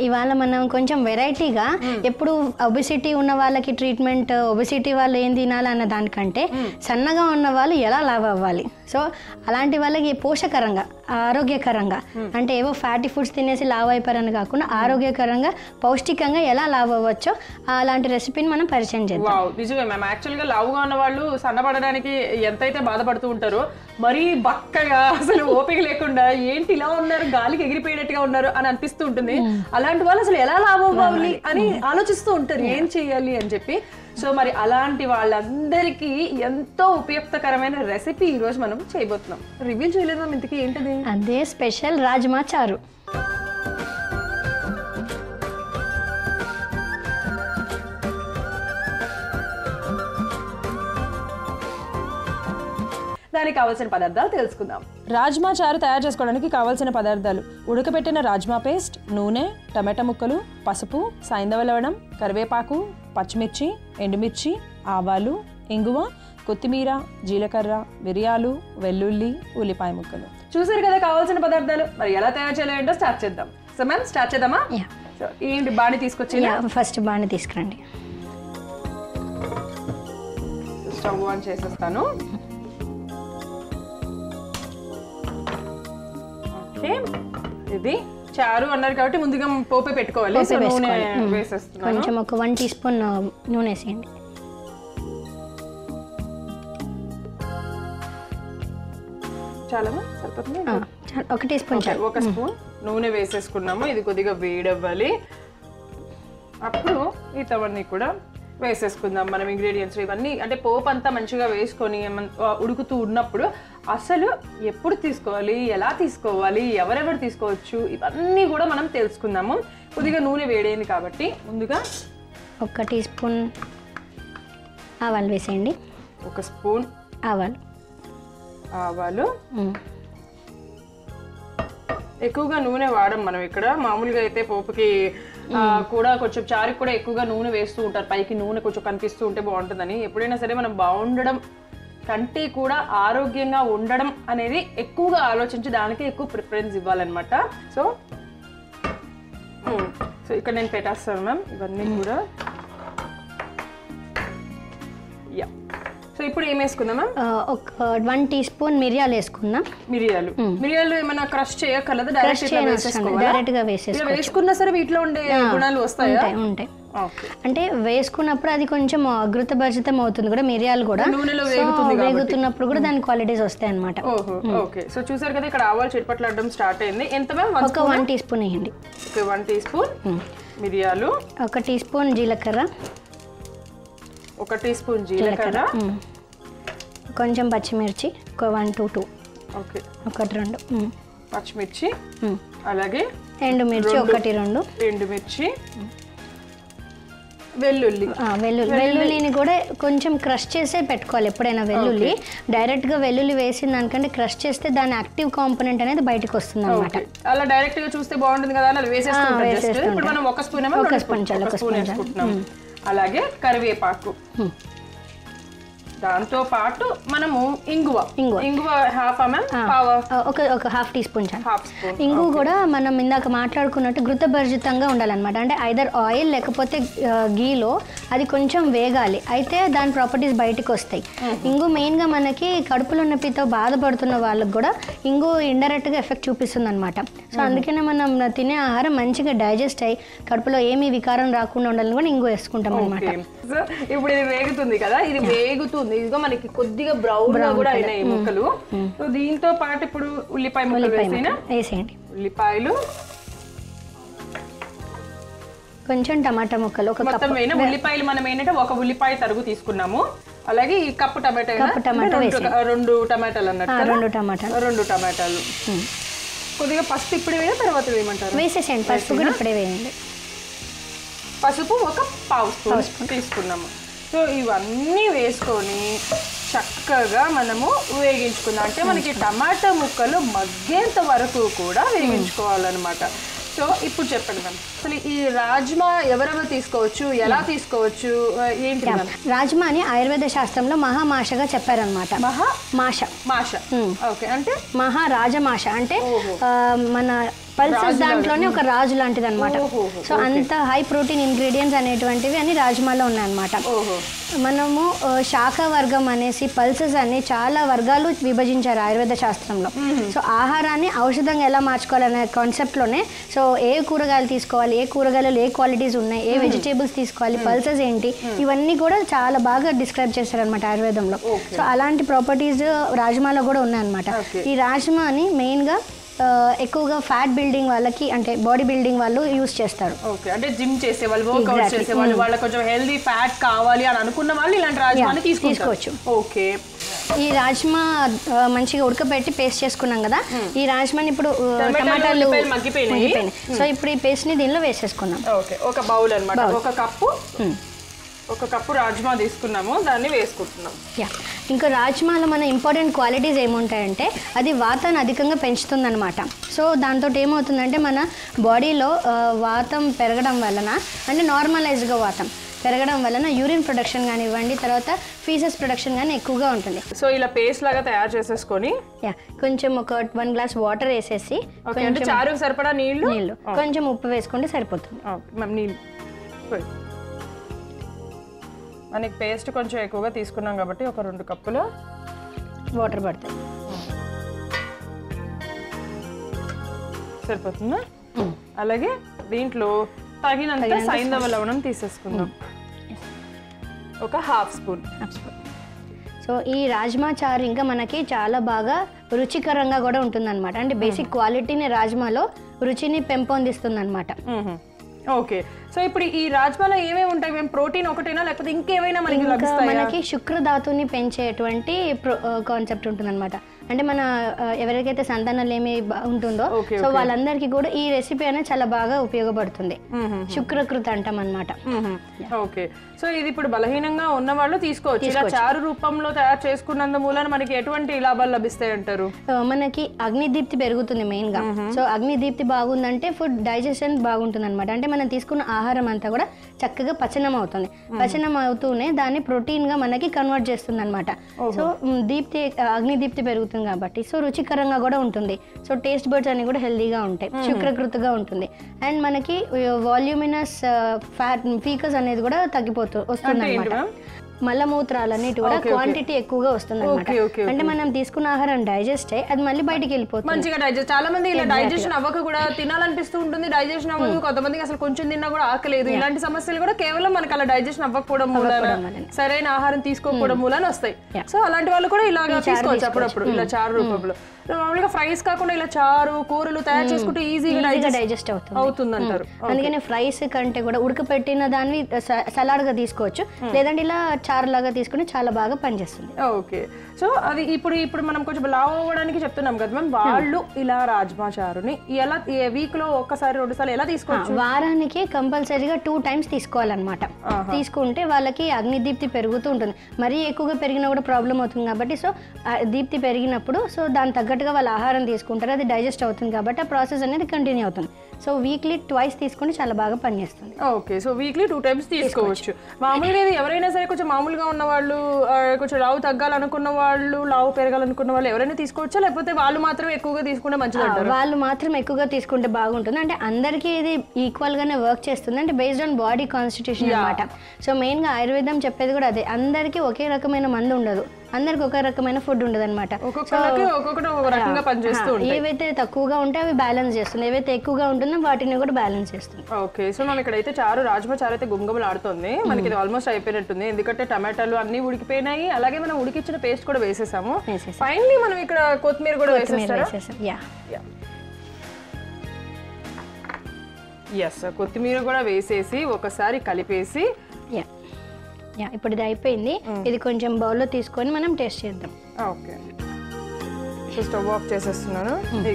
ఇవాళ మనం కొంచెం వెరైటీగా ఎప్పుడు ఒబిసిటీ ఉన్న వాళ్ళకి ట్రీట్మెంట్ ఒబిసిటీ వాళ్ళు ఏం తినాలి అన్న దానికంటే సన్నగా ఉన్న వాళ్ళు ఎలా లావ్ అవ్వాలి సో అలాంటి వాళ్ళకి పోషకరంగా ఆరోగ్యకరంగా అంటే ఏవో ఫ్యాటీ ఫుడ్స్ తినేసి లావ్ అయిపోయారని కాకుండా ఆరోగ్యకరంగా పౌష్టికంగా ఎలా లావ్ అవ్వచ్చో అలాంటి రెసిపీని మనం పరిచయం చేద్దాం వావ్ నిజమే మ్యామ్ యాక్చువల్ గా లావుగా ఉన్న వాళ్ళు సన్నబడడానికి ఎంతైతే బాధపడుతూ ఉంటారో మరీ బక్కగా అసలు ఓపిక లేకుండా ఏంటి ఇలా ఉన్నారు గాలికి ఎగిరిపోయినట్టుగా ఉన్నారు అని అనిపిస్తూ ఉంటుంది అలాంటి వాళ్ళు అసలు ఎలా లావు అవ్వాలి అని ఆలోచిస్తూ ఉంటారు ఏం చెయ్యాలి అని చెప్పి సో మరి అలాంటి వాళ్ళందరికీ ఎంతో ఉపయుక్తకరమైన రెసిపీ ఈ రోజు మనం చేయబోతున్నాం రివీల్ చేయలేదు మ్యామ్ ఇంతకీ ఏంటది అదే స్పెషల్ రాజ్మా చారు దానికి కావాల్సిన పదార్థాలు తెలుసుకుందాం రాజ్మా చారు తయారు చేసుకోవడానికి కావాల్సిన పదార్థాలు ఉడకబెట్టిన రాజ్మా పేస్ట్ నూనె టమాటా ముక్కలు పసుపు సైంధవ లవణం కరివేపాకు పచ్చిమిర్చి ఎండుమిర్చి ఆవాలు ఇంగువ కొత్తిమీర జీలకర్ర మిరియాలు వెల్లుల్లి ఉల్లిపాయ ముక్కలు చూసారు కదా కావాల్సిన పదార్థాలు మరి ఎలా తయారు చేయాలో ఏంటో స్టార్ట్ చేద్దాం సో మ్యామ్ స్టార్ట్ చేద్దామా Yeah. సో ఏంటి బాణి తీసుకొచ్చి ఫస్ట్ బాగా తీసుకురండి స్టవ్ ఆన్ చేసేస్తాను ఓకే ఇది చారు అన్నారు కాబట్టి ముందుగా పోపే పెట్టుకోవాలి పోపే సో నూనె వేసుకోవాలి. మ్మ్. వేసేస్తున్నాను కొంచెం ఒక వన్ టీ స్పూన్ నూనె వేసేయండి చాలా సరిపోతుంది ఆ, చాలు. ఒక టీ స్పూన్ చాలు ఒక స్పూన్ నూనె వేసేసుకున్నాము ఇది కొద్దిగా వేడవ్వాలి అప్పుడు ఇతవన్నీ కూడా వేసేసుకుందాం మనం ఇంగ్రీడియంట్స్ ఇవన్నీ అంటే పోపు అంతా మంచిగా వేసుకొని మన- ఆ, ఉడుకుతూ ఉన్నప్పుడు అసలు ఎప్పుడు తీసుకోవాలి ఎలా తీసుకోవాలి ఎవరెవరు తీసుకోవచ్చు ఇవన్నీ కూడా మనం తెలుసుకుందాము కొద్దిగా నూనె వేడైంది కాబట్టి ముందుగా ఒక టీ స్పూన్ ఆవాలు వేసేయండి ఒక స్పూన్ ఆవాలు ఆవాలు మ్మ్. ఎక్కువగా నూనె వాడం మనం ఇక్కడ మామూలుగా అయితే పోపుకి ఆ, కూడా కొంచెం చారుకి కూడా ఎక్కువగా నూనె వేస్తూ ఉంటారు పైకి నూనె కొంచెం కనిపిస్తూ ఉంటే బాగుంటుందని ఎప్పుడైనా సరే మనం బాగుండడం కంటే కూడా ఆరోగ్యంగా ఉండడం అనేది ఎక్కువగా ఆలోచించి దానికి ఎక్కువ ప్రిఫరెన్స్ ఇవ్వాలన్నమాట సో మ్మ్. సో ఇక్కడ నేను పెట్టేస్తాను మ్యామ్ ఇవన్నీ కూడా యా సో ఇప్పుడు ఏం వేసుకుందాం మ్యామ్ ఆ, ఒక వన్ టీ స్పూన్ మిరియాలు వేసుకుందాం మిరియాలు మిరియాలు ఏమైనా క్రష్ చేయక్కర్లేదు డైరెక్ట్ ఇట్లా వేసేసుకోవాలా డైరెక్ట్ గా ఇలా వేసేసుకోవచ్చు వేసుకున్నా సరే వీటిలో ఉండే గుణాలు వస్తాయా ఉంటాయి ఉంటాయి ఓకే అంటే వేసుకున్నప్పుడు అది కొంచెం అగృతభరితం అవుతుంది కూడా మిరియాలు కూడా నూనెలో సో, వేగుతుంది కాబట్టి. వేగుతున్నప్పుడు కూడా దాని క్వాలిటీస్ వస్తాయి అనమాట ఓహో ఓకే సో చూసారు కదా ఇక్కడ ఆవాలు చిట్పట్లాడడం స్టార్ట్ అయింది ఎంత మ్యామ్ వన్ ఒక వన్ టీ స్పూన్ వేయండి ఓకే వన్ టీ స్పూన్ మిరియాలు ఒక టీ స్పూన్ జీలకర్ర ఒక టీ స్పూన్ జీలకర్ర మ్మ్. కొంచెం పచ్చిమిర్చి ఒక వన్ టూ టూ ఓకే ఒకటి రెండు మ్మ్. పచ్చిమిర్చి మ్మ్. అలాగే ఎండుమిర్చి ఒకటి రెండు ఎండుమిర్చి వెల్లుల్లి ఆ, వెల్లుల్లి వెల్లుల్లిని కూడా కొంచెం క్రష్ చేసే పెట్టుకోవాలి ఎప్పుడైనా వెల్లుల్లి డైరెక్ట్గా వెల్లుల్లి వేసిన దానికంటే క్రష్ చేస్తే దాని యాక్టివ్ కాంపోనెంట్ అనేది బయటకు వస్తుంది అనమాట ఓకే. అలా డైరెక్ట్ గా చూస్తే బాగుంటుంది కదా అని అది వేసేస్తుంటాం ఆ, just. వేసేస్తుంటాం. ఇప్పుడు మనం ఒక స్పూన్ ఏమో ఒక రెండు స్పూన్ చాలు, ఒక ఒక స్పూన్ స్పూన్ చాలు. వేసుకుంటున్నాం అలాగే కరివేపాకు మ్మ్. దాంతో పాటు మనము ఇంగువ ఇంగువ. ఇంగువ హాఫ్ ఎంఎం ఆ, పావ ఒక ఒక హాఫ్ టీ స్పూన్ చాలు హాఫ్ స్పూన్ ఇంగు కూడా మనం ఇందాక మాట్లాడుకున్నట్టు ఘృతభర్జితంగా ఉండాలన్నమాట అంటే ఐదర్ ఆయిల్ లేకపోతే ఆ, గీలో అది కొంచెం వేగాలి అయితే దాని ప్రాపర్టీస్ బయటకు వస్తాయి ఇంగు మెయిన్గా మనకి కడుపులో నొప్పితో బాధపడుతున్న వాళ్ళకి కూడా ఇంగు ఇండైరెక్ట్గా ఎఫెక్ట్ చూపిస్తుంది అనమాట సో అందుకనే మనం తినే ఆహారం మంచిగా డైజెస్ట్ అయ్యి కడుపులో ఏమీ వికారం రాకుండా ఉండాలని కూడా ఇంగు వేసుకుంటాం అనమాట ఓకే. సో ఇప్పుడు ఇది వేగుతుంది కదా ఇది వేగుతుంది ఇదిగో మనకి కొద్దిగా బ్రౌన్ గా కూడా అయినాయి ముక్కలు సో దీంతో పాటు ఇప్పుడు ఉల్లిపాయ ముక్కలు వేసిన వేసేయండి ఉల్లిపాయలు కొంచెం టమాటా ముక్కలు ఒక కప్ మొత్తం వేయిన ఉల్లిపాయలు మనం ఏంటంటే ఒక ఉల్లిపాయ తరుగు తీసుకున్నాము అలాగే ఈ కప్పు టమాటా కప్పు టమాటా రెండు రెండు టమాటాలు అన్నట్టు కదా? రెండు టమాటాలు రెండు టమాటాలు కొద్దిగా పసుపు ఇప్పుడు వేయ తర్వాత వేయమంటారు వేసేసేయండి పసుపు కూడా ఇప్పుడే వేయండి పసుపు ఒక పావు స్పూన్ తీసుకున్నాము సో ఇవన్నీ వేసుకొని చక్కగా మనము వేగించుకుందాం అంటే మనకి టమాటా ముక్కలు మగ్గేంత వరకు కూడా వేగించుకోవాలన్నమాట సో ఇప్పుడు చెప్పండి మ్యామ్ అసలు ఈ రాజ్మా ఎవరెవరు తీసుకోవచ్చు ఎలా తీసుకోవచ్చు ఆ, ఏంటి మ్యామ్ రాజ్మాని ఆయుర్వేద శాస్త్రంలో మహామాషగా చెప్పారనమాట మహా మాష మాష ఓకే అంటే మహారాజమాష అంటే ఓహో. ఆ, మన పల్సెస్ దాంట్లోనే ఒక రాజు లాంటిది అనమాట ఓహోహో, సో అంత హై ప్రోటీన్ ఇంగ్రీడియంట్స్ అనేటువంటివి అన్ని రాజ్మాలో ఉన్నాయన్నమాట ఓహో మనము ఆ, శాఖ వర్గం అనేసి పల్సెస్ అన్ని చాలా వర్గాలు విభజించారు ఆయుర్వేద శాస్త్రంలో సో ఆహారాన్ని ఔషధంగా ఎలా మార్చుకోవాలనే కాన్సెప్ట్లోనే సో ఏ కూరగాయలు తీసుకోవాలి ఏ కూరగాయలు ఏ క్వాలిటీస్ ఉన్నాయి ఏ వెజిటేబుల్స్ తీసుకోవాలి పల్సెస్ ఏంటి ఇవన్నీ కూడా చాలా బాగా డిస్క్రైబ్ చేశారనమాట ఆయుర్వేదంలో సో అలాంటి ప్రాపర్టీస్ రాజ్మాలో కూడా ఉన్నాయన్నమాట Okay. ఈ రాజ్మాని మెయిన్గా ఎక్కువగా ఫ్యాట్ బిల్డింగ్ వాళ్ళకి అంటే బాడీ బిల్డింగ్ వాళ్ళు యూస్ చేస్తారు ఓకే అంటే జిమ్ చేసే వాళ్ళు వర్కౌట్ Exactly. చేసే వాళ్ళు వాళ్ళకి కొంచెం హెల్దీ ఫ్యాట్ కావాలి అని అనుకున్న వాళ్ళు ఇలాంటి రాజమాని Yeah, తీసుకుంటారు తీసుకోవచ్చు. ఓకే ఈ రాజ్మా ఆ, మంచిగా ఉడకబెట్టి పేస్ట్ చేసుకున్నాం కదా ఈ రాజ్మాని ఇప్పుడు ఆ, టమాటాలు, టమాటాలు ఉల్లిపాయలు మగ్గిపోయినాయి. మగ్గిపోయినాయి సో ఇప్పుడు ఈ పేస్ట్ ని దీనిలో వేసేసుకున్నాం ఓకే ఒక బౌల్ అన్నమాట Bowl. ఒక కప్పు Hmm. ఒక కప్పు రాజ్మా తీసుకున్నాము దాన్ని వేసుకుంటున్నాం యా ఇంకా రాజ్మాలో మన ఇంపార్టెంట్ క్వాలిటీస్ ఏముంటాయంటే అది వాతాన్ని అధికంగా పెంచుతుందన్నమాట సో దాంతో ఏమవుతుందంటే మన బాడీలో ఆ, వాతం పెరగడం వలన అంటే నార్మలైజ్గా వాతం పెరగడం వలన యూరిన్ ప్రొడక్షన్ కానివ్వండి తర్వాత ఫీసెస్ ప్రొడక్షన్ కానీ ఎక్కువగా ఉంటుంది సో ఇలా పేస్ట్ లాగా తయారు చేసేసుకొని యా కొంచెం ఒక వన్ గ్లాస్ వాటర్ వేసేసి ఓకే అంటే చారుకు సరిపడా నీళ్లు నీళ్ళు కొంచెం ఉప్పు వేసుకుంటే సరిపోతుంది ఓకే, మ్యామ్ నీళ్ళు పోయి. మనకి పేస్ట్ కొంచెం ఎక్కువగా తీసుకున్నాం కాబట్టి ఒక రెండు కప్పులు వాటర్ పడుతుంది సరిపోతుందా అలాగే దీంట్లో తగినంత సైంధవ లవణం తీసేసుకుందాం ఒక హాఫ్ స్పూన్ సో ఈ రాజ్మా చారు ఇంకా మనకి చాలా బాగా రుచికరంగా కూడా ఉంటుందన్నమాట అంటే బేసిక్ క్వాలిటీని రాజ్మాలో రుచిని పెంపొందిస్తుందన్నమాట ఓకే సో ఇప్పుడు ఈ రాజ్మాలో ఏమేమి ఉంటాయి మేము ప్రోటీన్ ఒకటేనా లేకపోతే ఇంకేమైనా మనకి ఇంకా లభిస్తాయా మనకి శుక్రధాతుని పెంచేటువంటి కాన్సెప్ట్ ఉంటుందన్నమాట అంటే మన ఆ, ఎవరికైతే సంతానాలు ఏమి బ- ఉంటుందో Okay, సో వాళ్ళందరికీ కూడా ఈ రెసిపీ అనేది చాలా బాగా ఉపయోగపడుతుంది శుక్రకృత అంటాం అనమాట ఓకే సో ఇది ఇప్పుడు బలహీనంగా ఉన్న వాళ్ళు తీసుకోవచ్చు ఇలా చారు రూపంలో తయారు చేసుకున్నందు మూలన మనకి ఎటువంటి లాభాలు లభిస్తాయి అంటారు మనకి అగ్నిదీప్తి పెరుగుతుంది మెయిన్ గా సో అగ్నిదీప్తి బాగుందంటే ఫుడ్ డైజెషన్ బాగుంటుంది అనమాట అంటే మనం తీసుకున్న ఆహారం అంతా కూడా చక్కగా పచనం అవుతుంది పచనం అవుతూనే దాన్ని ప్రోటీన్ గా మనకి కన్వర్ట్ చేస్తుంది అనమాట సో మ్, దీప్తి అగ్నిదీప్తి పెరుగుతుంది కాబట్టి సో రుచికరంగా కూడా ఉంటుంది సో టేస్ట్ బర్డ్స్ అన్ని కూడా హెల్దీగా ఉంటాయి శుక్రకృతగా ఉంటుంది అండ్ మనకి వాల్యూమినస్ ఫ్యాట్ ఫీకస్ అనేది కూడా తగ్గిపోతూ వస్తుంది ఏంటి అనమాట ma'am? మలమూత్రాలు అన్నిటి కూడా క్వాంటిటీ ఎక్కువగా వస్తుంది Okay, okay, అంటే మనం తీసుకున్న ఆహారం డైజెస్ట్ అయ్యి అది మళ్ళీ బయటికి వెళ్ళిపోతుంది మంచిగా డైజెస్ట్ చాలా మంది ఇలా డైజెషన్ అవ్వక కూడా తినాలనిపిస్తూ ఉంటుంది డైజెషన్ అవ్వదు కొంతమందికి అసలు కొంచెం తిన్నా కూడా ఆకలేదు ఇలాంటి సమస్యలు కూడా కేవలం మనకి అలా డైజెషన్ అవ్వకపోవడం మూలన సరైన ఆహారం తీసుకోకపోవడం మూలన వస్తాయి సో అలాంటి వాళ్ళు కూడా ఇలాగా తీసుకోవచ్చు అప్పుడప్పుడు ఇలా చారు రూపంలో మామూలుగా ఫ్రైస్ కాకుండా ఇలా చారు కూరలు తయారు చేసుకుంటే ఈజీగా ఈజీగా డైజెస్ట్ డైజెస్ట్ అవుతుంది అవుతుంది అంటారు అందుకని ఫ్రైస్ కంటే కూడా ఉడకపెట్టిన దాన్ని సలాడ్ గా తీసుకోవచ్చు లేదంటే ఇలా చారు లాగా తీసుకుని చాలా బాగా పనిచేస్తుంది ఓకే సో అది ఇప్పుడు ఇప్పుడు మనం కొంచెం లావ్ అవ్వడానికి చెప్తున్నాం కదా మ్యామ్ వాళ్ళు ఇలా రాజ్మా చారుని ఎలా వీక్ లో ఒక్కసారి రెండు సార్లు ఎలా తీసుకోవచ్చు వారానికి కంపల్సరీగా టూ టైమ్స్ తీసుకోవాలన్నమాట తీసుకుంటే వాళ్ళకి అగ్నిదీప్తి పెరుగుతూ ఉంటుంది మరీ ఎక్కువగా పెరిగినా కూడా ప్రాబ్లం అవుతుంది కాబట్టి సో ఆ దీప్తి పెరిగినప్పుడు సో దాని తగ్గట్టుగా వాళ్ళు ఆహారం తీసుకుంటారు అది డైజెస్ట్ అవుతుంది కాబట్టి ఆ ప్రాసెస్ అనేది కంటిన్యూ అవుతుంది సో వీక్లీ ట్వైస్ తీసుకుంటే చాలా బాగా పనిచేస్తుంది okay so weekly two times తీసుకోవచ్చు మామూలుగా ఇది ఎవరైనా సరే కొంచెం మామూలుగా ఉన్న వాళ్ళు ఆ, కొంచెం లావు తగ్గాలనుకున్న వాళ్ళు లావు పెరగాలనుకున్న వాళ్ళు ఎవరైనా తీసుకోవచ్చా లేకపోతే వాళ్ళు మాత్రమే ఎక్కువగా తీసుకుంటే మంచిది అంటారు వాళ్ళు మాత్రం ఎక్కువగా తీసుకుంటే బాగుంటుంది అంటే అందరికీ ఇది ఈక్వల్ గానే వర్క్ చేస్తుంది అంటే బేస్డ్ ఆన్ బాడీ కాన్స్టిట్యూషన్ అనమాట సో మెయిన్ గా ఆయుర్వేదం చెప్పేది కూడా అదే అందరికీ ఒకే రకమైన మందు ఉండదు అందరికి ఒకే రకమైన ఫుడ్ ఉండదు అనమాట ఒక్కొక్కరికి ఒక్కొక్కటి ఒక రకంగా పనిచేస్తూ ఉంటుంది ఏవైతే తక్కువగా ఉంటే అవి బ్యాలెన్స్ చేస్తుంది ఏవైతే ఎక్కువగా ఉంటుందో వాటిని కూడా బ్యాలెన్స్ చేస్తుంది ఓకే సో మనం ఇక్కడైతే చారు రాజ్మా చారు అయితే గుమగుమలు ఆడుతుంది మనకి ఇది ఆల్మోస్ట్ అయిపోయినట్టుంది ఎందుకంటే టమాటాలు అన్ని ఉడికిపోయినాయి అలాగే మనం ఉడికిచ్చిన పేస్ట్ కూడా వేసేసాము వేసేసాం. ఫైనలీ మనం ఇక్కడ కొత్తిమీర కూడా మీరు వేసేస్తారా వేసేసాం యా ఎస్ కొత్తిమీర కూడా వేసేసి ఒకసారి కలిపేసి యా యా ఇప్పుడు ఇది అయిపోయింది ఇది కొంచెం బౌల్లో తీసుకొని మనం టేస్ట్ చేద్దాం ఓకే సో స్టవ్ ఆఫ్ చేసేస్తున్నాను ఇ-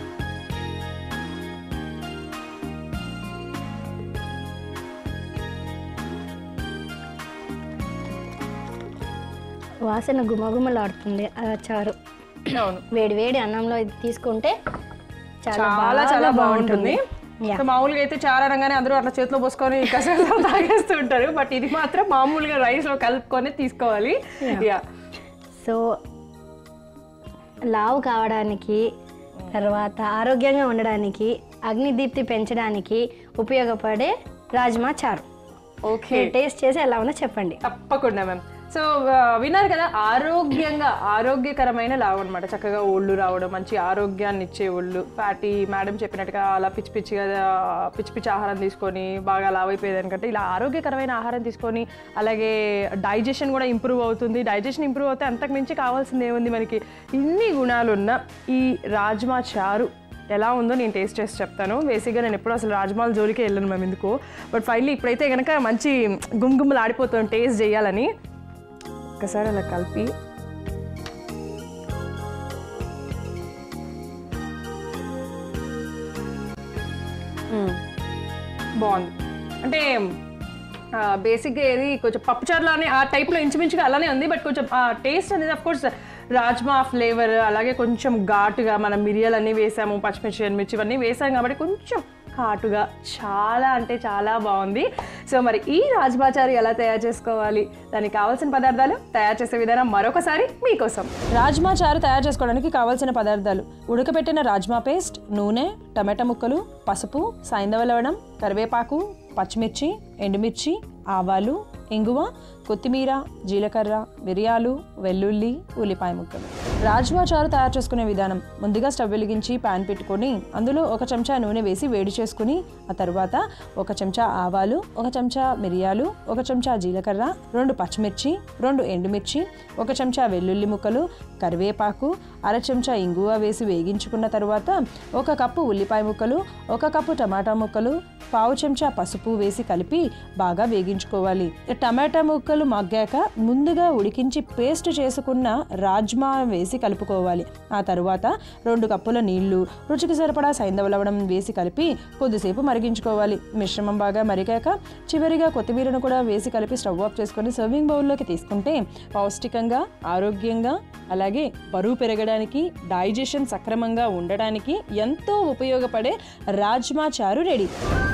వాసన గుమగుమలాడుతుంది ఆ చారు అవును వేడి వేడి అన్నంలో ఇది తీసుకుంటే చాలా చాలా చాలా బాగా బాగుంటుంది యా సో మామూలుగా అయితే చారు అనగానే అందరూ అట్లా చేతిలో పోసుకొని కసేపు తాగేస్తూ ఉంటారు బట్ ఇది మాత్రం మామూలుగా రైస్ లో కలుపుకొని తీసుకోవాలి యా సో లావు కావడానికి తర్వాత ఆరోగ్యంగా ఉండడానికి అగ్నిదీప్తి పెంచడానికి ఉపయోగపడే రాజ్మా చారు ఓకే మీరు టేస్ట్ చేసి ఎలా ఉందో చెప్పండి తప్పకుండా మ్యామ్ సో ఆ, విన్నారు కదా ఆరోగ్యంగా ఆరోగ్యకరమైన లావు అనమాట చక్కగా ఒళ్ళు రావడం మంచి ఆరోగ్యాన్ని ఇచ్చే ఒళ్ళు ఫ్యాటీ మేడం చెప్పినట్టుగా అలా పిచ్చి పిచ్చిగా ఆ, పిచ్చి పిచ్చి ఆహారం తీసుకొని బాగా లావ్ అయిపోయేదానికంటే ఇలా ఆరోగ్యకరమైన ఆహారం తీసుకొని అలాగే డైజెషన్ కూడా ఇంప్రూవ్ అవుతుంది డైజెషన్ ఇంప్రూవ్ అవుతే అంతకు మించి కావాల్సింది ఏముంది మనకి ఇన్ని గుణాలు ఉన్న ఈ రాజ్మా చారు ఎలా ఉందో నేను టేస్ట్ చేసి చెప్తాను బేసిక్గా నేను ఎప్పుడు అసలు రాజ్మాల జోలికి వెళ్ళను మేము ఎందుకు బట్ ఫైనలీ ఇప్పుడైతే కనుక మంచి గుమ్గుమ్మలు ఆడిపోతాం టేస్ట్ చేయాలని ఒకసారి అలా కలిపి మ్మ్. బాగుంది అంటే బేసిక్గా ఏది కొంచెం పప్పుచారులానే ఆ టైప్లో ఇంచుమించుగా అలానే ఉంది బట్ కొంచెం ఆ టేస్ట్ అనేది అఫ్ కోర్స్ రాజ్మా ఫ్లేవర్ అలాగే కొంచెం ఘాటుగా మనం మిరియాలన్నీ వేసాము పచ్చిమిర్చి ఎండుమిర్చి ఇవన్నీ వేసాం కాబట్టి కొంచెం ఘాటుగా చాలా అంటే చాలా బాగుంది సో మరి ఈ రాజ్మాచారు ఎలా తయారు చేసుకోవాలి దానికి కావాల్సిన పదార్థాలు తయారు చేసే విధానం మరొకసారి మీకోసం రాజ్మా చారు తయారు చేసుకోవడానికి కావాల్సిన పదార్థాలు ఉడకబెట్టిన రాజ్మా పేస్ట్ నూనె టమాటా ముక్కలు పసుపు సాయంధవ లవణం కరివేపాకు పచ్చిమిర్చి ఎండుమిర్చి ఆవాలు ఇంగువ కొత్తిమీర జీలకర్ర మిరియాలు వెల్లుల్లి ఉల్లిపాయ ముక్కలు రాజ్మా చారు తయారు చేసుకునే విధానం ముందుగా స్టవ్ వెలిగించి పాన్ పెట్టుకొని అందులో ఒక చెంచా నూనె వేసి వేడి చేసుకుని ఆ తర్వాత ఒక చెంచా ఆవాలు ఒక చెంచా మిరియాలు ఒక చెంచా జీలకర్ర రెండు పచ్చిమిర్చి రెండు ఎండుమిర్చి ఒక చెంచా వెల్లుల్లి ముక్కలు కరివేపాకు అర చెంచా ఇంగువ వేసి వేగించుకున్న తర్వాత ఒక కప్పు ఉల్లిపాయ ముక్కలు ఒక కప్పు టమాటా ముక్కలు పావు చెంచా పసుపు వేసి కలిపి బాగా వేగించుకోవాలి టమాటా ముక్కలు మగ్గాక ముందుగా ఉడికించి పేస్ట్ చేసుకున్న రాజ్మా వేసి కలుపుకోవాలి ఆ తరువాత రెండు కప్పుల నీళ్లు రుచికి సరిపడా సైంధవ లవణం వేసి కలిపి కొద్దిసేపు మరిగించుకోవాలి మిశ్రమం బాగా మరిగాక చివరిగా కొత్తిమీరను కూడా వేసి కలిపి స్టవ్ ఆఫ్ చేసుకొని సర్వింగ్ బౌల్లోకి తీసుకుంటే పౌష్టికంగా ఆరోగ్యంగా అలాగే బరువు పెరగడానికి డైజెషన్ సక్రమంగా ఉండడానికి ఎంతో ఉపయోగపడే రాజ్మా చారు రెడీ